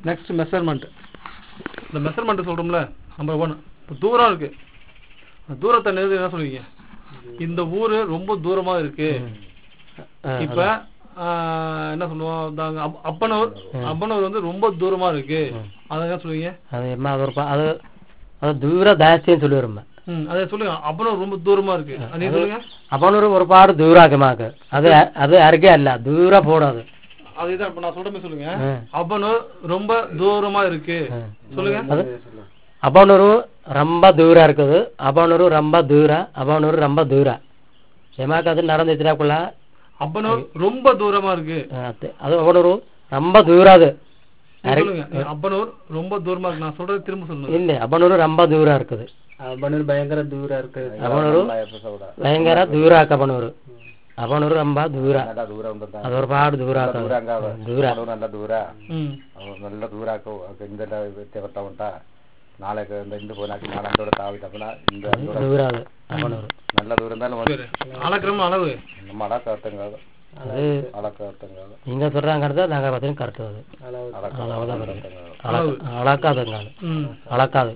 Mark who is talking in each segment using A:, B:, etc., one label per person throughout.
A: Next measurement இந்த measurement சொல்றோம்ல number one இப்போ தூரம் இருக்கு அந்த தூரத்தை நிறுத்தி என்ன சொல்லுவீங்க இந்த ஊரு ரொம்ப தூரமா இருக்கு
B: ஆ,
A: இப்ப ஆஹ், என்ன சொல்லுவோம் தாங்க அப்- அப்பனூர் அப்பனூர் வந்து ரொம்ப தூரமா இருக்கு அதை என்ன சொல்லுவீங்க
B: அது எம்மா அது ஒரு ப- அது அது தூர ஜாஸ்தின்னு சொல்லிடும்மா
A: ம் அதை சொல்லுங்க அப்பனூர் ரொம்ப தூரமா இருக்கு அது நீங்க சொல்லுங்க
B: அப்பனூர் ஒருபாடு தூராக்குமாக்கு அது அது அருகே அல்ல தூர போடாது
A: அதுதான் இப்ப நான் சொல்ற மாதிரி சொல்லுங்க
B: ஆ.
A: அப்பனூர் ரொம்ப தூரமா இருக்கு சொல்லுங்க
B: அது அப்பனூர் ரொம்ப தூரம் இருக்குது அப்பனூர் ரொம்ப தூரம் அப்பனூர் ரொம்ப தூரம் எமாக்கு அது நடந்துச்சுனாக்குள்ள
A: அப்பனூர் ரொம்ப தூரமா இருக்கு
B: அது அது அப்பனூர் ரொம்ப தூரம் அது
A: நீங்க சொல்லுங்க அப்பனூர் ரொம்ப தூரமா இருக்கு நான் சொல்றது திரும்ப சொல்லுங்க
B: இல்லை அப்பனூர் ரொம்ப தூரம் இருக்குது
C: அவனு பயங்கர தூரம் இருக்கு
B: அப்பனூர் பயங்கர தூரம் ஆக்கு அப்பனூர் அப்பனூர் ரொம்ப தூரம்
D: നല്ല ദൂരം ഉണ്ട്
B: அது ஒரு பாடு தூரம் ஆக்கு
D: ദൂരാങ്കാവ്
B: தூரம்
D: നല്ല ദൂര
A: ம்
D: നല്ല ദൂരാക്കോ ಇಂದೆಲ್ಲ ವ್ಯತ್ಯಾಸ ಉಂಟಾ ನಾಳೆ ಇಂದು ಹೋಗಿ ನಾಳೆ ಅಂದೋட ತಾವಿಟ್ಟಪ್ಪನ ಇಂದು ಅಂದೋಡ
B: தூரம் அது அப்பனூர்
D: നല്ല ദൂരം എന്തായാലും
A: சரி அளக்கிறோம் அளவு
D: நம்ம அடக்க அர்த்தங்காது
B: அது
D: அடக்க அர்த்தங்காது
B: நீங்க சொல்றாங்கிறது நாங்க பார்த்தீங்கன்னா கரெக்டு அது
D: அடக்க
B: அளவுதான் வருது
D: அர்த்தங்காது
B: அளக்க- அளக்காதுங்காது
A: ம்
B: அளக்காது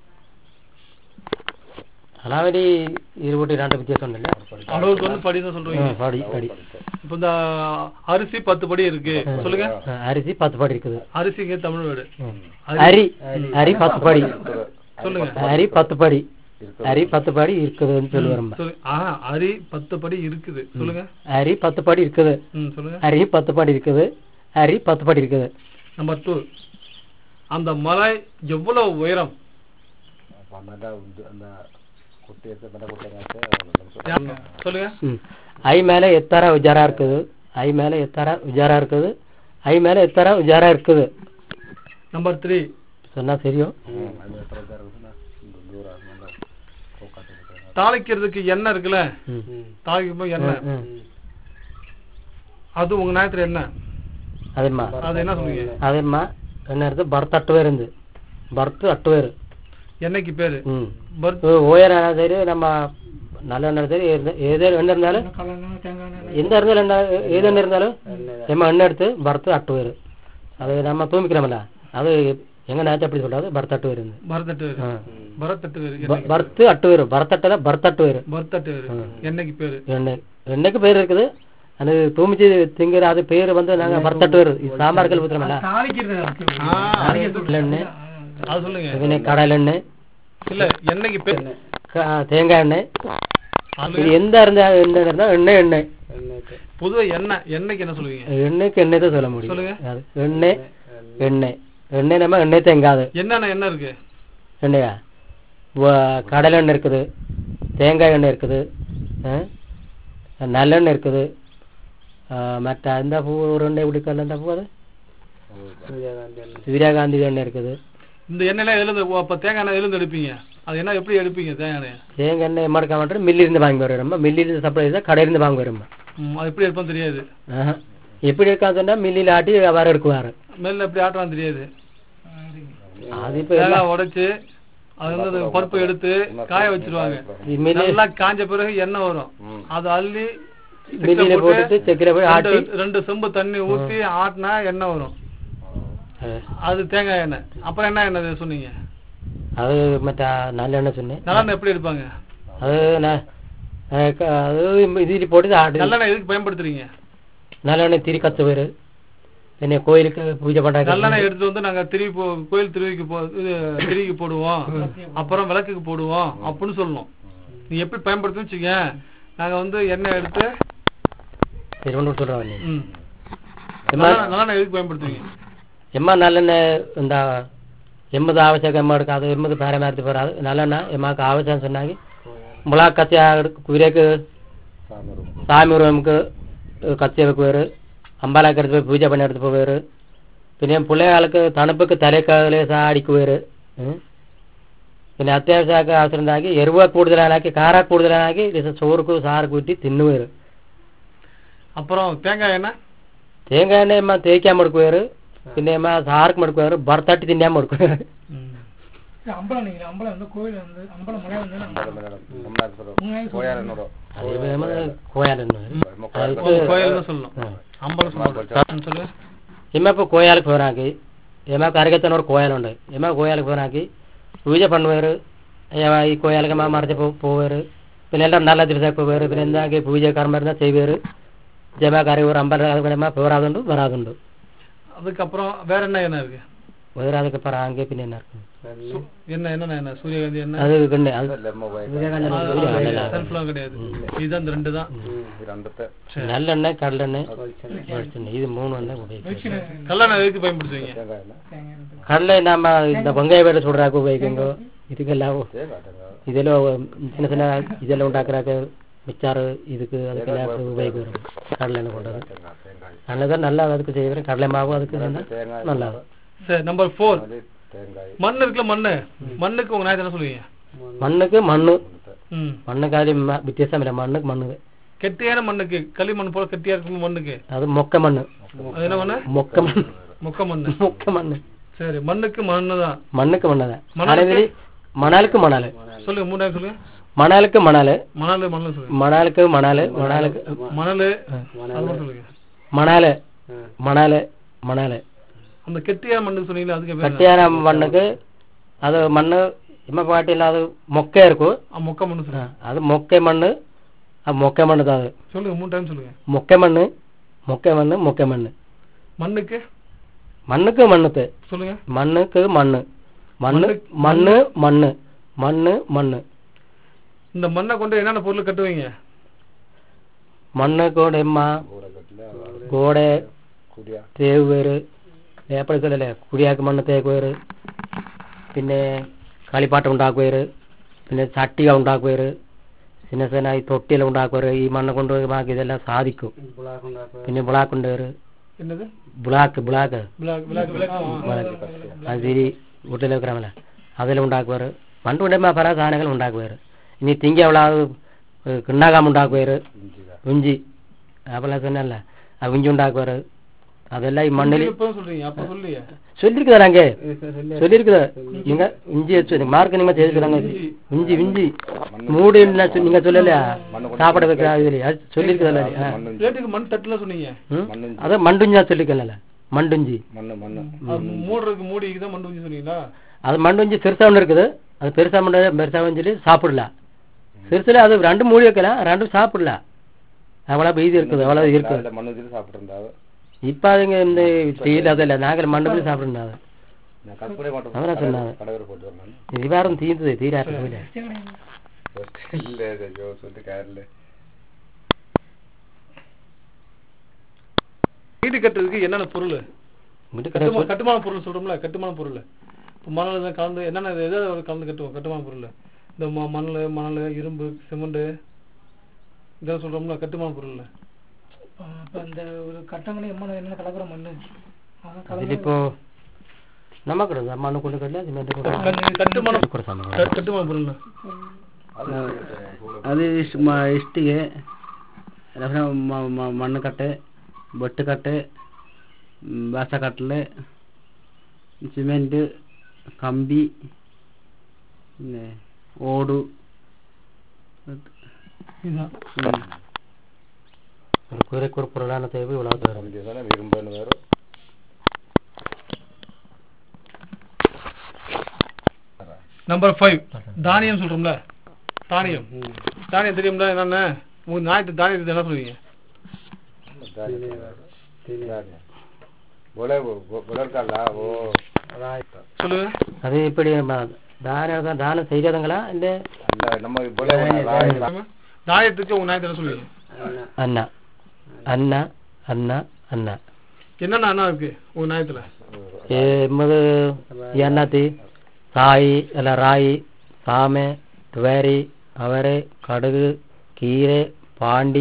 B: அளவடி இருபத்தி ரெண்டு வித்தியாசம் இல்லை
A: அளவுக்கு வந்து படி தான் சொல்றீங்க
B: ம், படி படி
A: இப்போ இந்த அரிசி பத்து படி இருக்கு சொல்லுங்க
B: ஆ, அரிசி பத்து படி இருக்குது
A: அரிசிங்க தமிழ் வேர்டு
B: ம். அரி அரி பத்து படி
A: சொல்லுங்க
B: அரி பத்து படி அரி பத்து படி இருக்குதுன்னு சொல்லுவோம்
A: சொல்லு ஆஹா அரி பத்து படி இருக்குது சொல்லுங்க
B: அரி பத்து படி இருக்குது
A: ம் சொல்லுங்க
B: அரி பத்து படி இருக்குது அரி பத்து படி இருக்குது
A: நம்பர் டூ அந்த மலை எவ்வளவு உயரம்
D: அப்ப நல்ல இது அந்த குட்டி எடுத்து நல்ல குட்டிங்க
A: சொல்லுங்க
B: ம். ஐ மேல எத்தர உஜாரா இருக்குது ஐ மேல எத்தர உஜாரா இருக்குது ஐ மேல எத்தர உஜாரா இருக்குது
A: நம்பர் த்ரீ
B: சொன்னா தெரியும்
D: அது எத்தனை பேர் இருக்குன்னா இந்த தூரம் நல்ல போக்காட்டு இருக்கிறாங்க
A: தாளிக்கிறதுக்கு எண்ணெய் இருக்குல்ல
B: ம்.
A: தாளிக்கும் போது எண்ணெய்
B: ம்.
A: அது உங்க நேரத்துல என்ன
B: அதேம்மா
A: அது என்ன சொல்லுவீங்க
B: அதேம்மா என்ன இருக்கு பர்த் அட்டு பேர் இருந்து பர்த் அட்டு பேர்
A: எண்ணெய்க்கு பேரு
B: ம்
A: பர்த்
B: ஓயரான சரி நம்ம நல்ல எண்ணெய் சரி எது- ஏதோ என்ன இருந்தாலும் எந்த இருந்தாலும் என்ன ஏது எண்ணெய் இருந்தாலும் நம்ம எண்ணெய் எடுத்து பர்த் அட்டு பேர் அது நம்ம தூமிக்கிறோம்ல அது எங்க நேரத்தை எப்படி சொல்றாது பர்த் அட்டு பேர் இருந்து
A: பரத்தட்டு வேறு
B: ஆ.
A: பரத்தட்டு வேறு
B: ப- பர்த் அட்டு பேர் பர்த் அட்டல பர்த் அட்டு பேர்
A: பரத்தட்டு வேறு எண்ணெய்க்கு பேரு
B: எண்ணெய் எண்ணெய்க்கு பேர் இருக்குது அது தூமிச்சு திங்கிற அது பேர் வந்து நாங்க பர்த் அட்டு பேர் சாம்பார்கள் ஊத்துறோம்ல
A: ஆ,
B: எண்ணெய்
A: அது சொல்லுங்க
B: எண்ணெய் கடல் எண்ணெய்
A: இல்ல எண்ணெய்க்கு பேர்
B: க- தேங்காய் எண்ணெய்
A: அது
B: இது எந்த இருந்தா எந்த இருந்தா எண்ணெய் எண்ணெய்
A: பொதுவா எண்ணெய் எண்ணெய்க்கு என்ன சொல்லுவீங்க
B: எண்ணெய்க்கு எண்ணெய் தான் சொல்ல முடியும்
A: சொல்லுங்க.
B: அது எண்ணெய் எண்ணெய் எண்ணெய் நம்ம எண்ணெய் தேங்காது
A: என்னென்ன எண்ணெய் இருக்கு
B: எண்ணெயா வ- கடலை எண்ணெய் இருக்குது தேங்காய் எண்ணெய் இருக்குது ஆ? நல்லெண்ணெய் இருக்குது ஆ, மற்ற அந்த பூ ஒரு எண்ணெய் பிடிக்கல அந்த பூ அது சூரியகாந்தி எண்ணெய் இருக்குது
A: இந்த எண்ணெய்ல எழுந்து இப்ப தேங்காய் எண்ணெய் எழுந்து எடுப்பீங்க அது என்ன எப்படி எடுப்பீங்க தேங்காய் எண்ணெய்
B: தேங்காய் எண்ணெய் எம்மா எடுக்க மாட்டோம் மில்லிருந்து வாங்கி வரோம் மில்லிருந்து சப்ளை செய்தால் கடையிலிருந்து வாங்கி வரோம்
A: ம், அது எப்படி எடுப்போம் தெரியாது
B: எப்படி இருக்கான்னு சொன்னா மில்லில் ஆட்டி வர எடுக்குவாரு
A: மெல்ல எப்படி ஆட்டுறான்னு தெரியாது
B: அது இப்போ
A: தேங்காய் உடைச்சு அது வந்து அந்த பருப்பு எடுத்து காய வச்சிருவாங்க
B: மில்லி
A: நல்லா காஞ்ச பிறகு எண்ணெய் வரும் அதை அள்ளி
B: மில்லில போட்டுட்டு சக்கரை போய் ஆட்டி
A: ரெண்டு- ரெண்டு செம்பு தண்ணி ஊத்தி ஆட்டினா எண்ணெய் வரும்
B: அது-
A: அது தேங்காய் எண்ணெய் அப்புறம் என்ன எண்ணெய் சொன்னீங்க
B: அது மற்ற நல்லெண்ணெய் சொன்னேன்
A: நல்லெண்ணெய் எப்படி எடுப்பாங்க
B: அது நான் அஹ் க- அது இதில் போட்டு ஆட்டு
A: நல்லெண்ணெய் எதுக்கு பயன்படுத்துறீங்க
B: நல்லெண்ணெய் திரி கத்து பேர் என்ன கோயிலுக்கு பூஜை பண்றாங்க
A: நல்லெண்ணெய் எடுத்து வந்து நாங்க திருவி போ கோயில் திருவிக்கு போ இது திருவிக்கு போடுவோம் அப்புறம் விளக்குக்கு போடுவோம் அப்படின்னு சொல்லணும் நீ எப்படி பயன்படுத்துன்னு வச்சுக்க நாங்க வந்து எண்ணெய் எடுத்து
B: திருவண்ணூர் சொல்றாங்க நீ
A: ம்
B: எம்மா
A: நல்லெண்ணெய் நல்லெண்ணெய் எதுக்கு பயன்படுத்துவீங்க
B: எம்மா நல்லெண்ணெய் இந்த எம்மது ஆவசியம் எம்மா எடுக்காது எம்மது பேர மாதிரி போறாது நல்லெண்ணெய் எம்மாக்கு ஆவசியம் சொன்னாங்க முளா கத்தியா குதிரைக்கு சாமி உருவமுக்கு கத்திய வைக்குவார் அம்பாலாக்கு எடுத்து போய் பூஜை பண்ணி எடுத்து போவார் പിന്നെ പിള്ളേർക്ക് തണുപ്പൊക്കെ തലക്കാലെ അടിക്കുവാറ് പിന്നെ അത്യാവശ്യമൊക്കെ അവസരം ഉണ്ടാക്കി എരിവ് കൂടുതലാക്കി കാര കൂടുതലാക്കി ചോറുക്ക് സാറ് കൂട്ടി തിന്നുവാറ്
A: அப்புறம் தேங்காய் எண்ணெய்
B: തേങ്ങ എണ്ണ അമ്മ തേക്കാൻ മടുക്കുവാറ് പിന്നെ അമ്മ സാർക്ക് മടുക്കുവാറ് ഭർത്താട്ടി തിന്നാൻ മടുക്കുവാറ്
E: அம்பலம் நீங்க அம்பலம் வந்து கோயில் வந்து அம்பலம் மலை வந்து
D: கோயாரனோட
B: അതേ നമ്മൾ കോയാലെന്ന്
A: கோயில்னு சொல்லணும் அம்பலம் சொல்லணும் ம், சொல்லு
B: ഇമ്മ ഇപ്പൊ കോയാലക്ക് പോരാക്കി ఏమో కరిగెత్తన ఒక కోయాలుండే ఏమో కోయాలకు పోనాకి పూజ பண்ணுவாரு ஏமா ఈ కోయాలకు మా మరచి పో పోవారు പിന്നെ എല്ലാം നല്ല ദിവസമൊക്കെ പോവാറ് പിന്നെ എന്താക്കി പൂജ കർമ്മ இருந்தால் செய்வாரு ஜெமா கரை ஒரு ஐம்பது அதுக்கு போராதுண்டு வராதுண்டு
A: அதுக்கப்புறம் வேற என்ன என்ன இருக்கு
B: வேறு அதுக்கப்புறம் அங்கே பின்ன என்ன இருக்கும்
A: சு- என்ன என்ன என்ன சூரியகாந்தி என்ன
B: அது கண்ணு அது
D: லெம்ம போய்
A: செல்ஃப்லாம் கிடையாது இதுதான் இந்த ரெண்டு தான்
D: രണ്ടത്തെ
B: நல்லெண்ணெய் கடலெண்ணெய் வெளிச்செண்ணெய் இது மூணு எண்ணெய் உபயோகிக்கும்
A: கல்லெண்ணெய் எதுக்கு பயன்படுத்துவீங்க
D: தேங்காய் எண்ணெய்
B: கடலை நம்ம இந்த வெங்காய வேலை சுடுறாக்கு உபயோகிக்குங்க இதுக்கெல்லாம்
D: தேங்காய் தேங்காய்
B: இதெல்லாம் சின்ன சின்ன இதெல்லாம் உண்டாக்குறாக்க மிச்சாறு இதுக்கு அதுக்கெல்லாம் உபயோகிக்கிறோம் கடலை எண்ணெய் கொண்டது
D: தேங்காய் தேங்காய்
B: நல்லதான் நல்லா அதுக்கு செய்வேன் கடலை மாவு அதுக்கு செஞ்சா நல்லா
A: சரி நம்பர் ஃபோர்
D: அது தேங்காய்
A: மண் இருக்குல்ல மண்ணு மண்ணுக்கு உங்க நாயத்தை என்ன சொல்லுவீங்க
B: மண்ணுக்கு மண்ணு
A: ம்
B: மண்ணுக்கு அது ம- வித்தியாசம் இல்லை மண்ணுக்கு மண்ணு
A: கெட்டியான மண்ணுக்கு களிமண் போல கெட்டியா இருக்கும் மண்ணுக்கு
B: அது மொக்க மண்ணு
A: அது என்ன மண்ணு
B: மொக்க மண்ணு
A: மொக்க மண்ணு
B: மொக்க மண்ணு
A: சரி மண்ணுக்கு மண்ணு தான்
B: மண்ணுக்கு மண்ணதான்
A: மணலுக்கு?
B: அதே மணலுக்கு மணல்
A: சொல்லுங்க மூணு டைம் சொல்லுங்க
B: மணலுக்கு மணல்
A: மணல் மணல் சொல்லுங்க
B: மணலுக்கு மணல் மணலுக்கு
A: மணல் அது மட்டும் சொல்லுங்க
B: மணல் மணல் மணல்
A: அந்த கெட்டியான மண்ணுக்கு சொன்னீங்களா அதுக்கு பேர் என்ன?
B: கட்டியான மண்ணுக்கு அது மண்ணு இம்ம பாட்டியில் அது மொக்கை இருக்கும்
A: ஆ, மொக்க மண்ணு
B: ஆ,
A: சொல்லுங்க
B: அது மொக்கை மண்ணு அது மொக்கை மண்ணு தான் அது
A: சொல்லுங்க மூணு டைம் சொல்லுங்க
B: மொக்கை மண்ணு மொக்கை மண்ணு மொக்கை மண்ணு
A: மண்ணுக்கு
B: மண்ணுக்கு மண்ணுக்கு
A: சொல்லுங்க
B: மண்ணுக்கு மண்ணு மண்ணு மண்ணு மண்ணு மண்ணு மண்ணு
A: இந்த மண்ணை கொண்டு என்னென்ன பொருள் கட்டுவீங்க
B: மண்ணு கூட எம்மா
D: ഊരക്കട്ടില്
B: கோடை
D: കുടിയ
B: തേവ് പേര് വേപ്പടിക്കലല്ലേ കുടിയാക്ക് മണ്ണ് തേക്ക് പേര് പിന്നെ കളിപ്പാട്ടം ഉണ്ടാക്കുവേര് പിന്നെ ചട്ടികൾ ഉണ്ടാക്കുവേര് ചിന്ന ചിന്ന ഈ തൊട്ടിയെല്ലാം ഉണ്ടാക്കുവേര് ഈ മണ്ണ് കൊണ്ട് ബാക്കി ഇതെല്ലാം സാധിക്കും പിന്നെ ബുളാക്ക് ഉണ്ട് പേര്
A: என்னது
B: block block
A: block block block
B: അത് തിരി വീട്ടിൽ വെക്കണമല്ല അതെല്ലാം ഉണ്ടാക്കുവാറ് പണ്ട് കൊണ്ടുമ്പോൾ പല സാധനങ്ങൾ ഉണ്ടാക്കുവാറ് ഇനി തിങ്കി അവളെ അത് കിണ്ണാകാം ഉണ്ടാക്കുവാറ്
D: ഇഞ്ചിക
B: ഇഞ്ചി அப்பெல்லாம் சொன்னேன்ல அது இஞ்சி ഉണ്ടാக்குவாரு அதெல்லாம் ഈ மண்ணில்
A: இப்போ சொல்றீங்க அப்ப சொல்லியே
B: சொல்லியிருக்குதா நாங்க சொல்லியிருக்குதா நீங்க இஞ்சி வச்சு மார்க் நீங்க செய்திருக்கிறாங்க இஞ்சி இஞ்சி மூடி நீங்க சொல்லலையா சாப்பாடு வைக்கிற இதுல அது சொல்லியிருக்குதல்ல ஆ.
A: ரேட்டுக்கு மண் தட்டுல சொன்னீங்க
B: ம்? அதான் மண்டுஞ்சா சொல்லிக்கல மண்டுஞ்சி
D: മണ്ണ് மண்ணு
A: அது மூடுறதுக்கு மூடிக்கு தான் மண் ஊற்றி சொன்னீங்களா
B: அது மண்டுஞ்சி பெருசா ஒன்று இருக்குது அது பெருசா மண்டு பெருசா சொல்லி சாப்பிடலாம் சிறுசுல அது ரெண்டு மூடி வைக்கலாம் ரெண்டும் சாப்பிடலாம் அவ்வளவு இது இருக்குது அவ்வளவு இருக்குது
D: രാവിലെ മണ്ണ് ഇതിൽ സാപ്പിട്ടുണ്ടാവും
B: இப்ப அதுங்க இந்த ஸ்டீல் அதல்ல நாங்கள் மண்டு போய் சாப்பிடுறாங்க
D: ഞാൻ കൽപ്പന മാത്രം
B: அவரா சொன்னாங்க
D: കടവരെ പോയിട്ട് വരണം
B: இது வேறும் தீர்ந்தது தீராட்டு போயில
D: ഇല്ല അയ്യോ சொல்லிட்டு കാര്യമില്ല
A: வீடு கட்டுறதுக்கு என்னென்ன பொருள்
B: வீட்டு
A: கட்டுமா கட்டுமான பொருள் சொல்றோம்ல கட்டுமான பொருள் இப்போ மணல் தான் கலந்து என்னென்ன எதை கலந்து கட்டுவோம் கட்டுமான பொருள் இந்த ம- மணல் மணல் இரும்பு சிமெண்ட் இதெல்லாம் சொல்றோம்ல கட்டுமான பொருள்
E: இப்போ இந்த ஒரு கட்டங்கன்னு எம்மன என்ன கலக்கிற மண்ணு அதான்
B: அதில்
E: கலந்து
B: இப்போ நமக்கு மண்ணு கொண்டு கட்டல சிமெண்ட் கொண்டு
A: கட்டுமான
B: கொடுத்தாங்க
A: க- கட்டுமான பொருள்
C: ಅದು ಇಷ್ಟು ಮ ಇಷ್ಟಿಗೆ ಅದರ ಮ- ಮ- ಮಣ್ಣು ಕಟ್ಟೆ ಬೊಟ್ಟು ಕಟ್ಟೆ ಮ್, ಬಾಸ ಕಟ್ಟಲೆ ಸಿಮೆಂಟ್ ಕಂಬಿ പിന്നെ ഓടു
A: இதுதான்
C: ഉം.
B: ஒரு குறைக்கு ஒரு பொருளான தேவை இவ்வளவு தரும்
D: അഞ്ച് ദിവസം ഇരുമ്പെന്ന് വേറെ
A: நம்பர் ஃபைவ் தானியம் சொல்றோம்ல தானியம் தானியம் தெரியும்ல என்னென்ன உங்க ஞாயிற்று தானியத்தை என்ன சொல்லுவீங்க
D: உலர்கல்ல ஓ
A: சொல்லுங்க
B: அது இப்படி ம- தானம் தானம் செய்யறதுங்களா இல்ல
D: അല്ല നമ്മ ഇവിടെ
A: தானியத்துக்கு உங்க ஞாயிற்று என்ன சொல்லுவீங்க
B: அண்ணா அண்ணா அண்ணா அண்ணா
A: என்னென்ன அண்ணா இருக்கு உங்க ஞாயிற்றுல
B: எம்மது எண்ணாத்தி സായി അല്ല റായി സാമ തുവരി അവര് കടുക് കീര് പാണ്ടി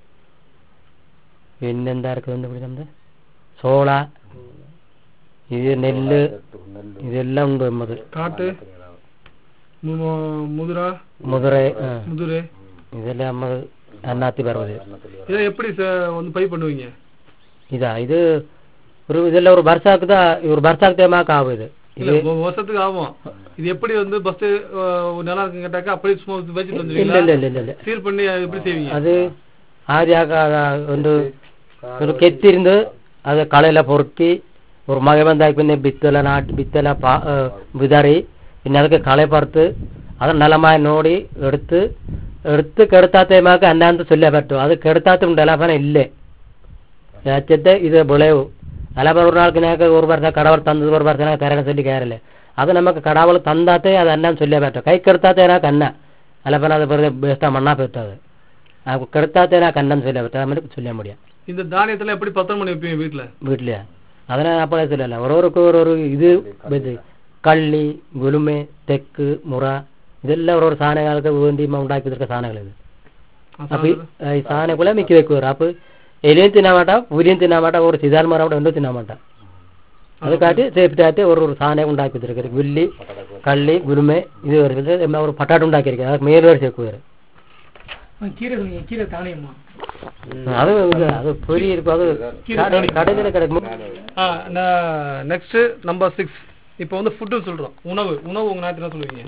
B: പിന്നെന്താ இருக்குது നമ്മുടെ சோள இது நெல்
D: നെല്ല്
B: இதெல்லாம் உண்டு எம்மது
A: காட்டு மு- முதுரா
B: முதுரை ஆ,
A: முதுரு
B: இதெல்லாம் எம்மது அண்ணாத்தி பருவது
A: இதை எப்படி ச- வந்து பை பண்ணுவீங்க
B: இதா இது ஒரு இதெல்லாம் ஒரு பர்சாக்கு தான் ஒரு பர்சாக்கு தேமாக்கு ஆகும் இது
A: இல்ல ஒரு வருஷத்துக்கு ஆகும் இது எப்படி வந்து பஸ் நல்லா இருக்கு கேட்டாக்கா அப்படியே சும்மா வச்சுட்டு
B: இல்ல
A: வந்துருவீங்களா
B: இல்ல இல்ல இல்ல இல்ல
A: சீல் பண்ணி அது எப்படி செய்வீங்க
B: അത് ആദ്യമൊക്കെ ഒരു ഒരു കെത്തിരുന്ന് അത് കളയെല്ലാം പൊറുക്കി ഉറുമാകെ ബന്ധാക്കി പിന്നെ ബിത്തല നാട്ടി ബിത്തല പാ- ഏ, വിതറി പിന്നെ അതൊക്കെ കളയപ്പുറത്ത് അത് നല്ലമായി നോടി എടുത്ത് എടുത്ത് കെടുത്താത്തേമാക്ക് അന്നാന്ത് ചൊല്ലാൻ പറ്റും അത് കെടുത്താത്തുണ്ട് അലാഫന ഇല്ലേ വെച്ചിട്ട് ഇത് വിളവ് അലാഫന ഒരു നാൾക്ക് ഞങ്ങൾക്ക് ഒരു വർഷം കടവൾ തന്നത് ഒരു വർഷം കരകൻ ചൊല്ലി കയറല്ലേ അത് നമുക്ക് കടവൾ തന്നാത്തേ അത് അന്നാൻ ചൊല്ലാൻ പറ്റും കൈ കെടുത്താത്തേനാക്ക് അന്ന അലാഫന അത് വെറുതെ വേസ്റ്റാ മണ്ണാ പറ്റത് அது கெடுத்தாத்தே நான் கண்ணன் சொல்ல விட்டா மாதிரி சொல்ல முடியும்
A: இந்த தானியத்துல எப்படி பத்திரம் பண்ணி வைப்பீங்க வீட்டுல
B: வீட்லயா அதெல்லாம் அப்பளே சொல்லல ஒரு ஒருக்கு ஒரு ஒரு இது இது கள்ளி குலுமை தெக்கு முറ ഇതെല്ലാം ഓരോ സാധനങ്ങൾക്ക് വേണ്ടി ഉണ്ടാക്കി വെച്ചിരിക്കുന്ന സാധനങ്ങൾ ഇത് അപ്പൊ ഈ ഏ, ഈ സാധനങ്ങളെ മിക്ക വെക്കുവാറ് അപ്പൊ എലിയും തിന്നാൻ മാട്ട പുലിയും തിന്നാൻ മാട്ട ഒരു ചിതാൽമാർ അവിടെ ഉണ്ടോ തിന്നാൻ മാട്ട അത് കാട്ടി സേഫ്റ്റി ആയിട്ട് ഒരു ഒരു സാധനം ഉണ്ടാക്കി വെച്ചിരിക്കുന്നത് ഗുല്ലി കള്ളി ഗുലുമെ ഇത് വരുന്നത് എല്ലാം ഒരു പട്ടാട്ട് ഉണ്ടാക്കിയിരിക്കുന്നത് അത് മേല് വരെ ചേക്കുവാറ്
E: ஆ, கீரை சொன்னீங்க கீரை தானியமா
B: அது இது, அது பொரி இருக்கும் அது கடை- கடையில கிடைக்கும்
A: ஆ நான் நெக்ஸ்ட் நம்பர் சிக்ஸ் இப்போ வந்து ஃபுட்டு சொல்றோம் உணவு உணவு உங்க நாட்டு என்ன சொல்லுவீங்க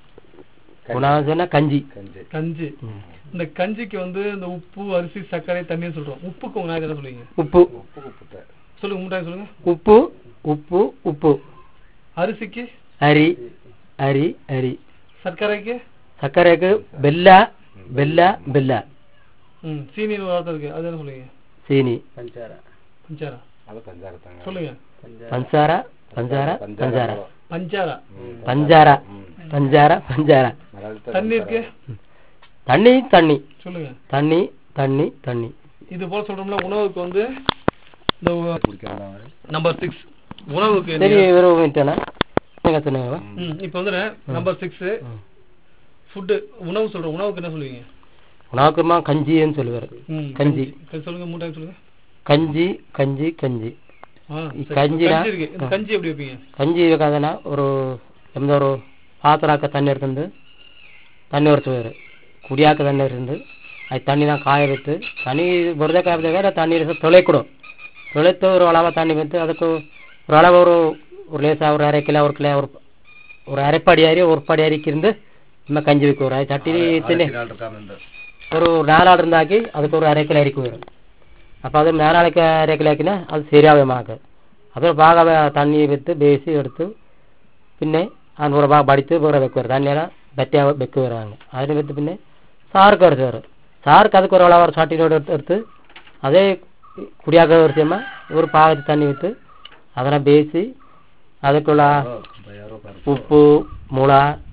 B: உணவு சொன்னா கஞ்சி
A: கஞ்சி இந்த கஞ்சிக்கு வந்து இந்த உப்பு அரிசி சர்க்கரை தண்ணின்னு சொல்றோம் உப்புக்கு உங்க நாட்டு என்ன சொல்லுவீங்க
B: உப்பு
A: சொல்லுங்க மூட்டாங்க சொல்லுங்க
B: உப்பு உப்பு உப்பு
A: அரிசிக்கு
B: அரி அரி அரி
A: சர்க்கரைக்கு
B: சர்க்கரைக்கு பெல்ல பெல்ல பெல்ல
A: ம் சீனின்னு ஒரு வார்த்தை இருக்கு அது என்ன சொல்லுவீங்க
B: சீனி
C: ಪಂಚಾರ
A: பஞ்சாரா
D: அது பஞ்சாரத்தாங்க
A: சொல்லுங்க
B: பஞ்சார பஞ்சார பஞ்சார
A: பஞ்சாரா
B: பஞ்சார பஞ்சார பஞ்சார
A: தண்ணி இருக்கு
B: தண்ணி தண்ணி
A: சொல்லுங்க
B: தண்ணி தண்ணி தண்ணி
A: இது போல சொல்றோம்ல உணவுக்கு வந்து இந்த நம்பர் சிக்ஸ் உணவுக்கு
B: சரி ஒரு மினிட்டானா நீங்க சொன்னீங்க
A: ம் இப்போ வந்து நம்பர் சிக்ஸ் ஃபுட்டு உணவு சொல்றோம் உணவுக்கு என்ன சொல்லுவீங்க
B: உணவுக்குமா கஞ்சின்னு சொல்லுவாரு
A: ம்
B: கஞ்சி
A: கஞ்சி சொல்லுங்க மூணு டைம் சொல்லுங்க
B: கஞ்சி கஞ்சி கஞ்சி
A: ஆ
B: ಈ
A: சரி.
B: கஞ்சினா-
A: கஞ்சி இருக்கு இந்த கஞ்சி எப்படி வைப்பீங்க
B: கஞ்சி வைக்காதனா ஒரு எந்த ஒரு பாத்திராக்க தண்ணி எடுத்துருந்து தண்ணி உரைச்சு போயிரு குடியாக்க தண்ணி இருந்து அது தண்ணி தான் காய வைத்து தண்ணி வெறுതെ காய வைத்த வேற தண்ணி இருந்து தொலைக்கூடும் தொலைத்து ஒரு அளவா தண்ணி வைத்து அதுக்கு ஒரு அளவு ஒரு ஒரு லேசா ஒரு அரை கிலோ ஒரு கிலோ ஒரு ஒரு அரைப்படி அரி ஒரு படி அரிக்கு இருந்து நம்ம கஞ்சி வைக்க ஒரு சட்டி தின்னு ஒரு நாலாடு இருந்தாக்கி அதுக்கு ஒரு அரை கிலோ அரிக்கு வரும் அப்போ அது நாலாளுக்கு அரை கிலோ ஆக்கினா அது சரியாவே மாக்கு அப்புறம் பாக தண்ணி விட்டு பேசி எடுத்து പിന്നെ അന്നൂറ് ഭാഗം പഠിച്ച് വേറെ വെക്കുവാറ് തന്നെയാണ് ബറ്റ വെക്കുവാറാണ് അതിന് വിത്ത് പിന്നെ സാർക്ക് ഒരു ചേറ് സാർക്ക് അത് കുറേ അവർ ചട്ടിയിലോട് എടുത്ത് എടുത്ത് അതേ കുടിയാക്ക വരച്ചമ്മ ഒരു പാകത്തിൽ തണ്ണി വിത്ത് അതിനെ ബേസി ಅದಕ್ಕುള്ള ಉಪ್ಪು ಮುಳ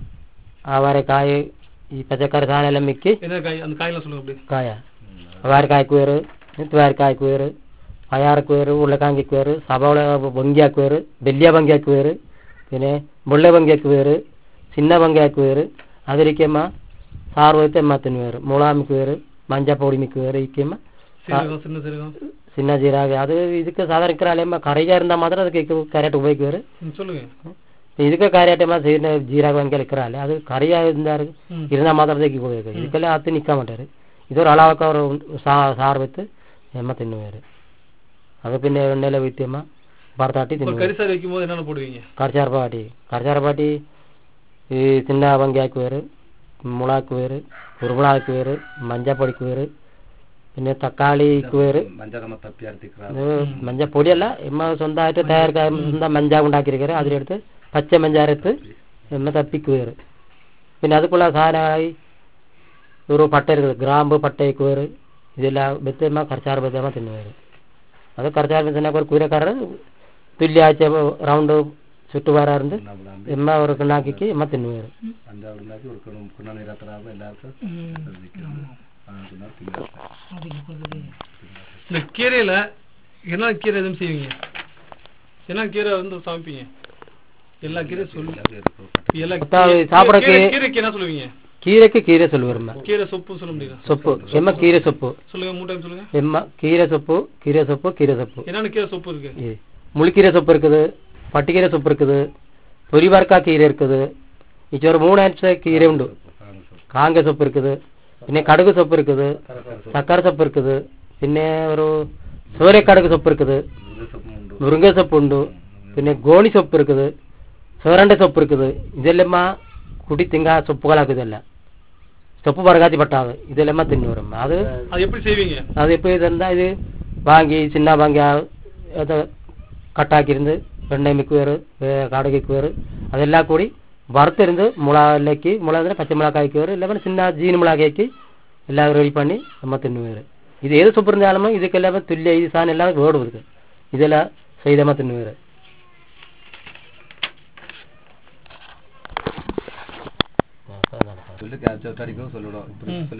B: ಅವರೆಕಾಯಿ ಈ ಪച്ചക്കറി ಸಾധനം ಎಲ್ಲ ಮಿಕ್ಕಿ
A: என்ன காய் அந்த காயெல்லாம் சொல்லுங்க அப்படி
B: ಕಾಯ ಅವಾರಕಾಯ್ಕು ಬೇರು ನಿತ್ವಾರಕಾಯ್ಕು ಬೇರು പയർക്ക് വേറ് ഉരുളക്കാങ്കിക്ക് വേറ് സവോള ഭംഗിയാക്ക് വേറ് വലിയ ഭംഗിയാക്ക് വേറ് പിന്നെ മുള്ള ഭംഗിയാക്ക് വേറ് ചിന്ന ഭംഗിയാക്ക് വേറ് അതിരിക്കമ്മ സാറ് വെച്ച് എമ്മത്തിന് വേറ് മുളാമിക്ക് വേറ് മஞ்சപ്പൊടി മിക്ക് വേറ് ഇരിക്കമ്മ
A: சீரகம் சின்ன சீரகம்
B: சின்ன ஜீரகம் அது இதுக்கு சாதாரண இருக்கிறாலேம்மா கரையாக இருந்தால் மாத்திரம் அதுக்கு கரெக்ட் உபயோகிக்குவாரு
A: ம், சொல்லுங்க
B: இதுக்கு கரையாட்டமா செய்யற ஜீரகம் வாங்கி இருக்கிறாள் அது கரையாக இருந்தாரு
A: ம்.
B: இருந்தால் மாத்திரம் தான் உபயோகிக்கும் இதுக்கெல்லாம் அத்து நிற்க மாட்டாரு இது ஒரு அளவுக்கு ஒரு சா சாறு வைத்து எம்ம தின்னுவாரு அது பின்ன எண்ணெயில் வைத்தியம்மா பரத்தாட்டி
A: இப்போ
B: தின்னுவாரு
A: கறிசாறு வைக்கும் போது என்னென்ன போடுவீங்க
B: கரச்சாரப்பாட்டி கரச்சாரப்பாட்டி ಈ ಚಿನ್ನ ಬಂಗಿ ಹಾಕುವರು ಮುಳ ಹಾಕುವರು ಕುರುಮುಳ ಹಾಕುವರು മഞ്ഞപ്പൊടിക്ക് വേറ് പിന്നെ തക്കാളി വേറ്
D: மஞ்சள் தப்பி அறுத்துக்கிறா
B: ഇത് മഞ്ഞപ്പൊടിയല്ല എമ്മ സ്വന്തമായിട്ട് തയ്യാറാക്കാൻ സ്വന്തം മഞ്ചാവ് ഉണ്ടാക്കിയിരിക്കുന്നത് അതിലെടുത്ത് പച്ച മഞ്ചാരത്ത് എമ്മ തപ്പിക്ക് വേറ് പിന്നെ അതുക്കുള്ള സാധനമായി ഒരു പട്ട இருக்குது ഗ്രാമ്പ് പട്ടയ്ക്ക് വേറ് ഇതെല്ലാം വെത്ത് എമ്മ കറച്ചാറ് വെത്ത് എമ്മ തിന്നുവേറ് അത് കറച്ചാറ് വെച്ച് ഒരു കൂരക്കാരർ തുല്യാഴ്ച റൗണ്ട് ചുറ്റുപാറാറുണ്ട് എമ്മ ഒരു കിണ്ണാക്കിക്ക് എമ്മ തിന്നുവേറ്
D: அஞ்சாவது இருந்தாக்கி ஒரு கிணம் கிண நீரத்தராம எல்லாருக்கும்
A: இந்த கீரையில என்ன கீரை எதுவும் செய்வீங்க என்ன கீரை வந்து சமைப்பீங்க எல்லா கீரையும் சொல்லு எல்லா
B: மொத்தம்
A: கீரை-
B: சாப்பிடறதுக்கு-
A: கீரை- கீரைக்கு என்ன சொல்லுவீங்க
B: கீரைக்கு கீரை சொல்லுவாரும்மா
A: கீரை சொப்பு சொல்ல முடியல
B: ಸೊಪ್ಪು ಎಮ್ಮ ಕೀರೆ ಸೊಪ್ಪು
A: சொல்லுங்க மூணு டைம் சொல்லுங்க
B: எம்ம கீரை சೊಪ್ಪು கீரை சೊಪ್ಪು கீரை சೊಪ್ಪು
A: என்னென்ன கீரை சொப்பு இருக்கு
B: இது முழுக்கீரை சೊಪ್ಪು இருக்குது பட்டுக்கீரை சೊಪ್ಪು இருக்குது பொரிவர்க்கா கீரை இருக்குது இச்சு ஒரு மூணு அஞ்சு கீரை உண்டு காங்க சೊಪ್ಪು இருக்குது പിന്നെ കടുക് സൊപ്പ് இருக்குது சக்கரை சೊಪ್ಪು இருக்குது പിന്നെ ഒരു சோரைக்கடுகு சೊಪ್ಪು இருக்குது முருங்கை சೊಪ್ಪು உண்டு പിന്നെ ಗೋಣಿ ಸೊಪ್ಪು இருக்குது ಸೋರಂಡೆ ಸೊಪ್ಪು இருக்குது ಇದೆಲ್ಲಮ್ಮ ಕುಡಿ ತಿಂಗ ಸೊಪ್ಪುಗಳಾಗುದೆಲ್ಲ ಸೊಪ್ಪು ಬರಗಾತಿ பட்டாது இதெல்லாம் தின்னுவரும் அது
A: அது எப்படி செய்வீங்க
B: அது எப்படி இருந்தால் இது வாங்கி சின்ன வாங்கி அதை கட்டாக்கியிருந்து வெண்ணெய் மிக்குவேறு காடகை வேறு அதெல்லாம் கூடி வறுத்திருந்து மிளகாய்க்கு மிளகா பச்சை மிளகாய்க்கு வேறு இல்லை சின்ன ஜீனி மிளகாய்க்கு எல்லாம் ரெடி பண்ணி நம்ம தின்னுவேறு இது எது சூப்பர் இருந்தாலும் இதுக்கு எல்லாமே துல்லிய இது சாணம் எல்லாம் வேர்டு இருக்கு இதெல்லாம் செய்தமா தின்னுவேறு
D: சொல்லு கேப்சர் அடிக்கும் சொல்லிவிடும் இப்படி
A: ம்.
D: சொல்லி